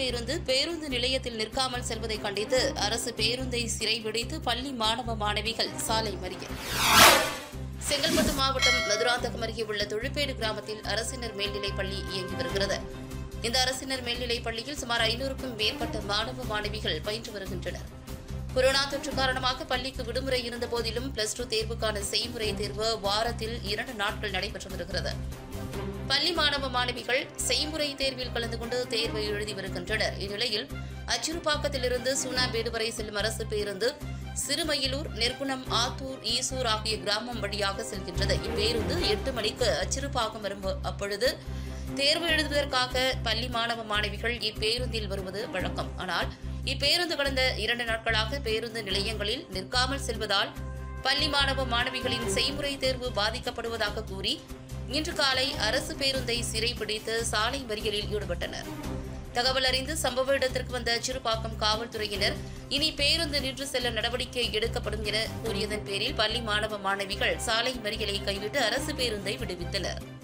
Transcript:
பேருந்து பேருந்து நிலையத்தில் நிற்காமல் செல்வதை கண்டித்து அரசு பேருந்தை சிறைபிடித்து பள்ளி மாணவ மாணவிகள் சாலை மறியல் செங்கல்பட்டு மாவட்டம் மதுராந்தகம் அருகே உள்ள தொழுப்பேடு கிராமத்தில் அரசினர் மேல்நிலைப் பள்ளி இயங்கி வருகிறது இந்த அரசினர் மேல்நிலைப் பள்ளியில் சுமார் ஐநூறுக்கும் மேற்பட்ட மாணவ மாணவிகள் பயின்று வருகின்றனர் கொரோனா தொற்று காரணமாக பள்ளிக்கு விடுமுறை இருந்த போதிலும் பிளஸ் டூ தேர்வுக்கான செய்முறை தேர்வு வாரத்தில் இரண்டு நாட்கள் நடைபெற்று வருகிறது பள்ளி மாணவ மாணவிகள் செய்முறை தேர்வில் கலந்து கொண்டு தேர்வை எழுதி வருகின்றனர் இந்நிலையில் அச்சிறுபாக்கத்திலிருந்து சூனாம்பேடு வரை செல்லும் அரசு பேருந்து சிறுமயிலூர் நெற்குணம் ஆத்தூர் ஈசூர் ஆகிய கிராமம் வழியாக செல்கின்றது இப்பேருந்து எட்டு மணிக்கு அச்சிறுபாக்கம் வரும் அப்பொழுது தேர்வு எழுதுவதற்காக பள்ளி மாணவ மாணவிகள் இப்பேருந்தில் வருவது வழக்கம் ஆனால் இப்பேருந்து கடந்த இரண்டு நாட்களாக பேருந்து நிலையங்களில் நிற்காமல் செல்வதால் பள்ளி மாணவ மாணவிகளின் செய்முறை தேர்வு பாதிக்கப்படுவதாக கூறி இன்று காலை அரசு பேருந்தை சிறைபிடித்து சாலை மறியலில் ஈடுபட்டனர் தகவல் அறிந்து சம்பவ இடத்திற்கு வந்த சிறுபாக்கம் காவல்துறையினர் இனி பேருந்து நின்று செல்ல நடவடிக்கை எடுக்கப்படும் என கூறியதன் பேரில் பள்ளி மாணவ மாணவிகள் சாலை மறியலை கைவிட்டு அரசு பேருந்தை விடுவித்தனர்